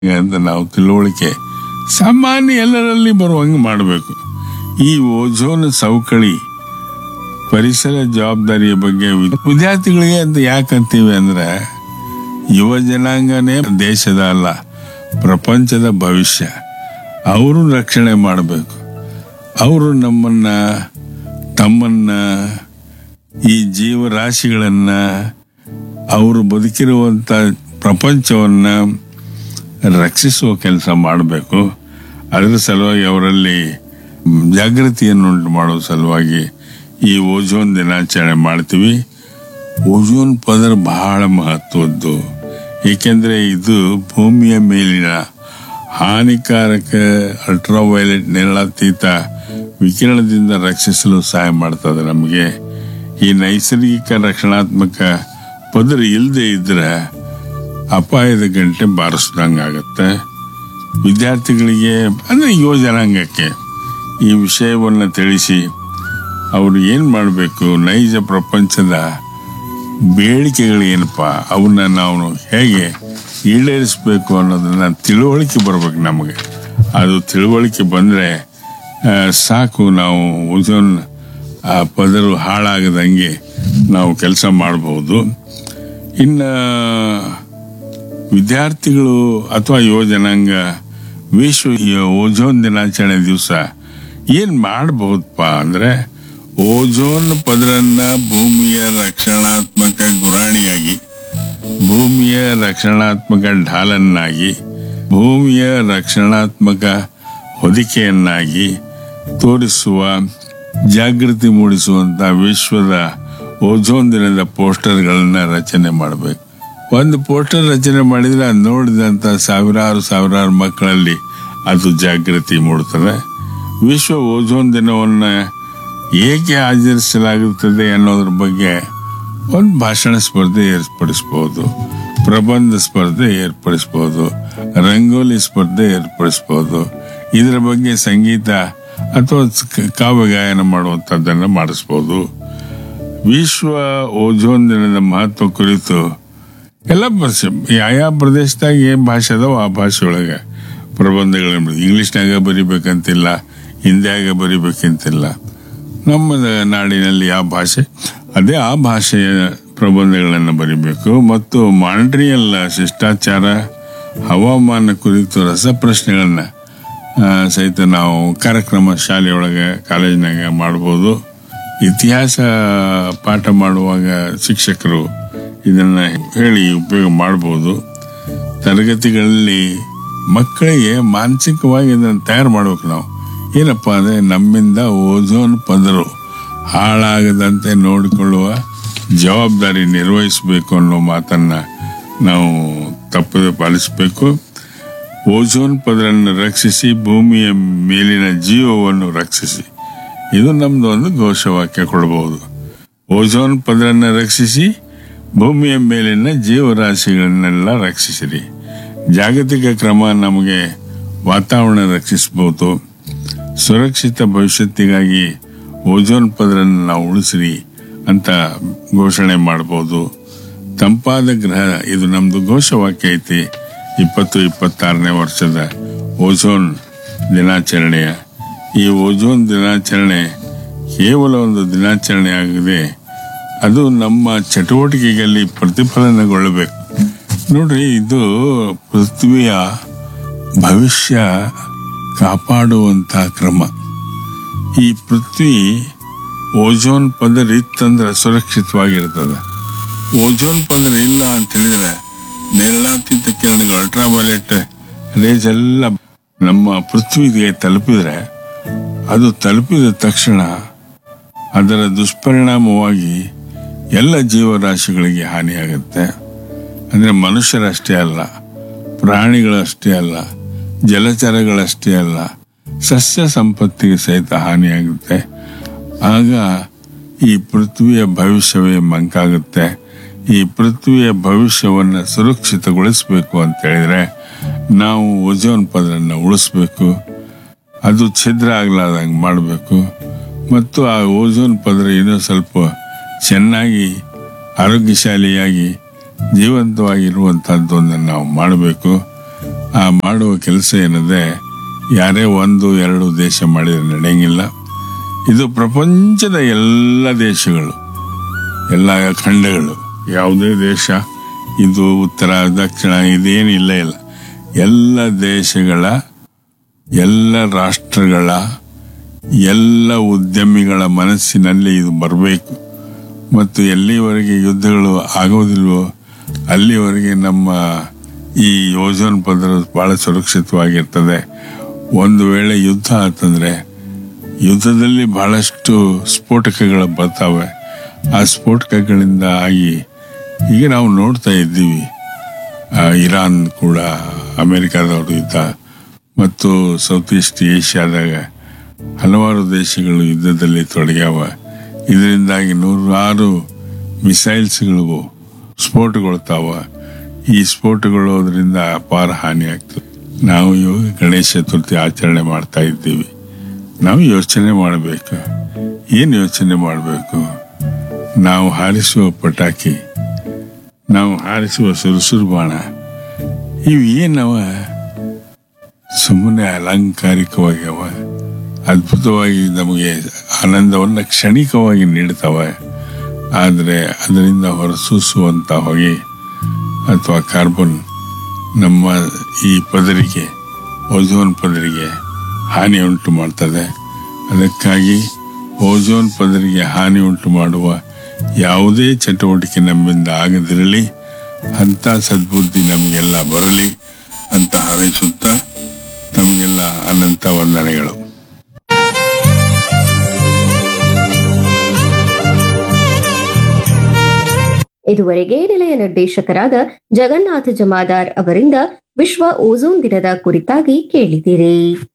ಅಂತ ನಾವು ತಿಳುವಳಿಕೆ ಸಾಮಾನ್ಯ ಎಲ್ಲರಲ್ಲಿ ಬರುವಂಗೆ ಮಾಡಬೇಕು ಈ ಓಝೋನ್ ಸವಕಳಿ ಪರಿಸರ ಜವಾಬ್ದಾರಿಯ ಬಗ್ಗೆ ವಿ- ವಿದ್ಯಾರ್ಥಿಗಳಿಗೆ ಅಂತ ಯಾಕಂತೀವಿ ಅಂದ್ರೆ ಯುವ ಜನಾಂಗನೇ ದೇಶದ ಅಲ್ಲ ಪ್ರಪಂಚದ ಭವಿಷ್ಯ ಅವರು ರಕ್ಷಣೆ ಮಾಡಬೇಕು ಅವರು ನಮ್ಮನ್ನ ತಮ್ಮನ್ನ ಈ ಜೀವರಾಶಿಗಳನ್ನ ಅವರು ಬದುಕಿರುವಂತ ಪ್ರಪಂಚವನ್ನ ರಕ್ಷಿಸುವ ಕೆಲಸ ಮಾಡಬೇಕು ಅದರ ಸಲುವಾಗಿ ಅವರಲ್ಲಿ ಮ್, ಜಾಗೃತಿಯನ್ನು ಉಂಟು ಮಾಡುವ ಸಲುವಾಗಿ ಈ ಓಜೋನ್ ದಿನಾಚರಣೆ ಮಾಡ್ತೀವಿ ಓಜೋನ್ ಪದರ ಬಹಳ ಮಹತ್ವದ್ದು ಏಕೆಂದರೆ ಇದು ಭೂಮಿಯ ಮೇಲಿನ ಹಾನಿಕಾರಕ ಅಲ್ಟ್ರಾವೈಲೆಟ್ ನೇರಳಾತೀತ ವಿಕಿರಣದಿಂದ ರಕ್ಷಿಸಲು ಸಹಾಯ ಮಾಡ್ತದೆ ನಮಗೆ ಈ ನೈಸರ್ಗಿಕ ರಕ್ಷಣಾತ್ಮಕ ಪದರ ಇಲ್ಲದೆ ಇದ್ರೆ ಅಪಾಯದ ಗಂಟೆ ಬಾರಿಸ್ದಂಗಾಗತ್ತೆ ವಿದ್ಯಾರ್ಥಿಗಳಿಗೆ ಅಂದರೆ ಯುವ ಜನಾಂಗಕ್ಕೆ ಈ ವಿಷಯವನ್ನು ತಿಳಿಸಿ ಅವರು ಏನು ಮಾಡಬೇಕು ನೈಜ ಪ್ರಪಂಚದ ಬೇಡಿಕೆಗಳು ಏನಪ್ಪ ಅವನ್ನ ನಾವು ಹೇಗೆ ಈಡೇರಿಸಬೇಕು ಅನ್ನೋದನ್ನ ತಿಳುವಳಿಕೆ ಬರ್ಬೇಕು ನಮಗೆ ಅದು ತಿಳುವಳಿಕೆ ಬಂದರೆ ಸಾಕು ನಾವು ಓಜೋನ್ ಆ ಪದರು ಹಾಳಾಗದಂಗೆ ನಾವು ಕೆಲಸ ಮಾಡಬಹುದು ಇನ್ನು ವಿದ್ಯಾರ್ಥಿಗಳು ಅಥವಾ ಯುವ ಜನಾಂಗ ವಿಶ್ವ ಓಜೋನ್ ದಿನಾಚರಣೆ ದಿವಸ ಏನ್ ಮಾಡಬಹುದಪ್ಪ ಅಂದ್ರೆ ಓಜೋನ್ ಪದರನ್ನ ಭೂಮಿಯ ರಕ್ಷಣಾತ್ಮಕ ಗುರಾಣಿಯಾಗಿ ಭೂಮಿಯ ರಕ್ಷಣಾತ್ಮಕ ಢಾಲನ್ನಾಗಿ ಭೂಮಿಯ ರಕ್ಷಣಾತ್ಮಕ ಹೊದಿಕೆಯನ್ನಾಗಿ ತೋರಿಸುವ ಜಾಗೃತಿ ಮೂಡಿಸುವಂತ ವಿಶ್ವದ ಓಜೋನ್ ದಿನದ ಪೋಸ್ಟರ್ಗಳನ್ನ ರಚನೆ ಮಾಡಬೇಕು ಒಂದು ಪೋಸ್ಟರ್ ರಚನೆ ಮಾಡಿದ್ರೆ ಅದು ನೋಡಿದಂತ ಸಾವಿರಾರು ಸಾವಿರಾರು ಮಕ್ಕಳಲ್ಲಿ ಅದು ಜಾಗೃತಿ ಮೂಡುತ್ತದೆ ವಿಶ್ವ ಓಜೋನ್ ದಿನವನ್ನ ಏಕೆ ಆಚರಿಸಲಾಗುತ್ತದೆ ಅನ್ನೋದ್ರ ಬಗ್ಗೆ ಒಂದು ಭಾಷಣ ಸ್ಪರ್ಧೆ ಏರ್ಪಡಿಸಬಹುದು ಪ್ರಬಂಧ ಸ್ಪರ್ಧೆ ಏರ್ಪಡಿಸಬಹುದು ರಂಗೋಲಿ ಸ್ಪರ್ಧೆ ಏರ್ಪಡಿಸಬಹುದು ಇದರ ಬಗ್ಗೆ ಸಂಗೀತ ಅಥವಾ ಕ- ಕಾವ್ಯ ಗಾಯನ ಮಾಡುವಂಥದ್ದನ್ನು ಮಾಡಿಸ್ಬೋದು ವಿಶ್ವ ಓಜೋನ್ ದಿನದ ಮಹತ್ವ ಕುರಿತು ಎಲ್ಲ ಭಾಷೆ ಯಾವ ಪ್ರದೇಶದಾಗ ಏನ್ ಭಾಷೆ ಅದಾವ ಆ ಭಾಷೆ ಒಳಗೆ ಪ್ರಬಂಧಗಳು ಇಂಗ್ಲಿಷ್ನಾಗ ಬರಿಬೇಕಂತಿಲ್ಲ ಹಿಂದಿಯಾಗ ಬರಿಬೇಕಂತಿಲ್ಲ ನಮ್ಮ ನಾಡಿನಲ್ಲಿ ಯಾವ ಭಾಷೆ ಅದೇ ಆ ಭಾಷೆಯ ಪ್ರಬಂಧಗಳನ್ನು ಬರಿಬೇಕು ಮತ್ತು ಮಾಂಟ್ರಿಯಲ್ ಶಿಷ್ಟಾಚಾರ ಹವಾಮಾನ ಕುರಿತು ರಸಪ್ರಶ್ನೆಗಳನ್ನ ಆ, ಸಹಿತ ನಾವು ಕಾರ್ಯಕ್ರಮ ಶಾಲೆಯೊಳಗೆ ಕಾಲೇಜಿನಾಗ ಮಾಡ್ಬೋದು ಇತಿಹಾಸ ಪಾಠ ಮಾಡುವಾಗ ಶಿಕ್ಷಕರು ಇದನ್ನ ಹೇಳಿ ಉಪಯೋಗ ಮಾಡ್ಬೋದು ತರಗತಿಗಳಲ್ಲಿ ಮಕ್ಕಳಿಗೆ ಮಾನಸಿಕವಾಗಿ ಇದನ್ನು ತಯಾರು ಮಾಡ್ಬೇಕು ನಾವು ಏನಪ್ಪ ಅಂದ್ರೆ ನಮ್ಮಿಂದ ಓಜೋನ್ ಪದರು ಹಾಳಾಗದಂತೆ ನೋಡಿಕೊಳ್ಳುವ ಜವಾಬ್ದಾರಿ ನಿರ್ವಹಿಸಬೇಕು ಅನ್ನೋ ಮಾತನ್ನ ನಾವು ತಪ್ಪದೆ ಪಾಲಿಸಬೇಕು ಓಜೋನ್ ಪದರನ್ನು ರಕ್ಷಿಸಿ ಭೂಮಿಯ ಮೇಲಿನ ಜೀವವನ್ನು ರಕ್ಷಿಸಿ ಇದು ನಮ್ದು ಒಂದು ಘೋಷವಾಕ್ಯ ಕೊಡಬಹುದು ಓಜೋನ್ ಪದರನ್ನು ರಕ್ಷಿಸಿ ಭೂಮಿಯ ಮೇಲಿನ ಜೀವರಾಶಿಗಳನ್ನೆಲ್ಲ ರಕ್ಷಿಸಿರಿ ಜಾಗತಿಕ ಕ್ರಮ ನಮಗೆ ವಾತಾವರಣ ರಕ್ಷಿಸಬಹುದು ಸುರಕ್ಷಿತ ಭವಿಷ್ಯತ್ತಿಗಾಗಿ ಓಜೋನ್ ಪದರನ್ನು ನಾವು ಉಳಿಸಿರಿ ಅಂತ ಘೋಷಣೆ ಮಾಡಬಹುದು ತಂಪಾದ ಗ್ರಹ ಇದು ನಮ್ದು ಘೋಷವಾಕ್ಯ ಐತಿ ಇಪ್ಪತ್ತು ಇಪ್ಪತ್ತಾರನೇ ವರ್ಷದ ಓಝೋನ್ ದಿನಾಚರಣೆಯ ಈ ಓಝೋನ್ ದಿನಾಚರಣೆ ಕೇವಲ ಒಂದು ದಿನಾಚರಣೆ ಆಗಿದೆ ಅದು ನಮ್ಮ ಚಟುವಟಿಕೆಗಳಲ್ಲಿ ಪ್ರತಿಫಲನಗೊಳ್ಳಬೇಕು ನೋಡ್ರಿ ಇದು ಪೃಥ್ವಿಯ ಭವಿಷ್ಯ ಕಾಪಾಡುವಂತ ಕ್ರಮ ಈ ಪೃಥ್ವಿ ಓಜೋನ್ ಪದರ ಇತ್ತಂದ್ರೆ ಸುರಕ್ಷಿತವಾಗಿರ್ತದೆ ಓಜೋನ್ ಪದರ ಇಲ್ಲ ಅಂತ ಹೇಳಿದ್ರೆ ನೇರಳಾತೀತ ಕಿರಣಗಳು ಅಲ್ಟ್ರಾವೈಲೆಟ್ ರೇಜ್ ಎಲ್ಲ ನಮ್ಮ ಪೃಥ್ವಿಗೆ ತಲುಪಿದ್ರೆ ಅದು ತಲುಪಿದ ತಕ್ಷಣ ಅದರ ದುಷ್ಪರಿಣಾಮವಾಗಿ ಎಲ್ಲ ಜೀವರಾಶಿಗಳಿಗೆ ಹಾನಿಯಾಗುತ್ತೆ ಅಂದರೆ ಮನುಷ್ಯರಷ್ಟೇ ಅಲ್ಲ ಪ್ರಾಣಿಗಳಷ್ಟೇ ಅಲ್ಲ ಜಲಚರಗಳಷ್ಟೇ ಅಲ್ಲ ಸಸ್ಯ ಸಂಪತ್ತಿಗೆ ಸಹಿತ ಹಾನಿಯಾಗುತ್ತೆ ಆಗ ಈ ಪೃಥ್ವಿಯ ಭವಿಷ್ಯವೇ ಮಂಕಾಗುತ್ತೆ ಈ ಪೃಥ್ವಿಯ ಭವಿಷ್ಯವನ್ನು ಸುರಕ್ಷಿತಗೊಳಿಸಬೇಕು ಅಂತ ಹೇಳಿದ್ರೆ ನಾವು ಓಜೋನ್ ಪದರನ್ನು ಉಳಿಸ್ಬೇಕು ಅದು ಛಿದ್ರ ಆಗ್ಲಾರ್ದಂಗೆ ಮಾಡಬೇಕು ಮತ್ತು ಆ ಓಜೋನ್ ಪದರ ಇನ್ನೂ ಸ್ವಲ್ಪ ಚೆನ್ನಾಗಿ ಆರೋಗ್ಯಶಾಲಿಯಾಗಿ ಜೀವಂತವಾಗಿರುವಂಥದ್ದೊಂದನ್ನು ನಾವು ಮಾಡಬೇಕು ಆ ಮಾಡುವ ಕೆಲಸ ಏನಿದೆ ಯಾರೇ ಒಂದು ಎರಡು ದೇಶ ಮಾಡಿದ್ರೆ ನಡೆಯಂಗಿಲ್ಲ ಇದು ಪ್ರಪಂಚದ ಎಲ್ಲ ದೇಶಗಳು ಎಲ್ಲ ಖಂಡಗಳು ಯಾವುದೇ ದೇಶ ಇದು ಉತ್ತರ ದಕ್ಷಿಣ ಇದೇನಿಲ್ಲ ಇಲ್ಲ ಎಲ್ಲ ದೇಶಗಳ ಎಲ್ಲ ರಾಷ್ಟ್ರಗಳ ಎಲ್ಲ ಉದ್ಯಮಿಗಳ ಮನಸ್ಸಿನಲ್ಲಿ ಇದು ಬರಬೇಕು ಮತ್ತು ಎಲ್ಲಿವರೆಗೆ ಯುದ್ಧಗಳು ಆಗೋದಿಲ್ವೋ ಅಲ್ಲಿವರೆಗೆ ನಮ್ಮ ಈ ಓಝೋನ್ ಪದರ ಬಹಳ ಸುರಕ್ಷಿತವಾಗಿರ್ತದೆ ಒಂದು ವೇಳೆ ಯುದ್ಧ ಆತಂದ್ರೆ ಯುದ್ಧದಲ್ಲಿ ಬಹಳಷ್ಟು ಸ್ಫೋಟಕಗಳು ಬರ್ತಾವೆ ಆ ಸ್ಫೋಟಕಗಳಿಂದ ಆಗಿ ಈಗ ನಾವು ನೋಡ್ತಾ ಇದ್ದೀವಿ ಆ, ಇರಾನ್ ಕೂಡ ಅಮೆರಿಕಾದವರು ಯುದ್ಧ ಮತ್ತು ಸೌತ್ ಈಸ್ಟ್ ಏಷ್ಯಾದಾಗ ಹಲವಾರು ದೇಶಗಳು ಯುದ್ಧದಲ್ಲಿ ತೊಡಗ್ಯಾವ ಇದರಿಂದಾಗಿ ನೂರಾರು ಮಿಸೈಲ್ಸ್ಗಳು ಸ್ಫೋಟಗೊಳ್ತಾವ ಈ ಸ್ಫೋಟಗೊಳ್ಳೋದ್ರಿಂದ ಅಪಾರ ಹಾನಿ ಆಗ್ತದೆ ನಾವು ಇವಾಗ ಗಣೇಶ ಚತುರ್ಥಿ ಆಚರಣೆ ಮಾಡ್ತಾ ಇದ್ದೀವಿ ನಾವು ಯೋಚನೆ ಮಾಡಬೇಕು ಏನು ಯೋಚನೆ ಮಾಡಬೇಕು ನಾವು ಹಾರಿಸುವ ಪಟಾಕಿ ನಾವು ಹಾರಿಸುವ ಸುರುಸುರು ಬಾಣ ಇವು ಏನವ ಸುಮ್ಮನೆ ಅಲಂಕಾರಿಕವಾಗಿ ಅವ ಅದ್ಭುತವಾಗಿ ನಮಗೆ ಆನಂದವನ್ನು ಕ್ಷಣಿಕವಾಗಿ ನೀಡ್ತವೆ ಆದರೆ ಅದರಿಂದ ಹೊರಸೂಸುವಂಥ ಹೊಗೆ ಅಥವಾ ಕಾರ್ಬನ್ ನಮ್ಮ ಈ ಪದರಿಗೆ ಓಝೋನ್ ಪದರಿಗೆ ಹಾನಿ ಉಂಟು ಮಾಡ್ತದೆ ಅದಕ್ಕಾಗಿ ಓಝೋನ್ ಪದರಿಗೆ ಹಾನಿ ಉಂಟು ಮಾಡುವ ಯಾವುದೇ ಚಟುವಟಿಕೆ ನಮ್ಮಿಂದ ಆಗದಿರಲಿ ಅಂಥ ಸದ್ಬುದ್ಧಿ ನಮಗೆಲ್ಲ ಬರಲಿ ಅಂತ ಹಾರೈಸುತ್ತಾ ತಮಗೆಲ್ಲ ಅನಂತ ವಂದನೆಗಳು ಇದುವರೆಗೆ ನಿಲಯ ನಿರ್ದೇಶಕರಾದ ಜಗನ್ನಾಥ ಜಮಾದಾರ್ ಅವರಿಂದ ವಿಶ್ವ ಓಝೋನ್ ದಿನದ ಕುರಿತಾಗಿ ಕೇಳಿದಿರಿ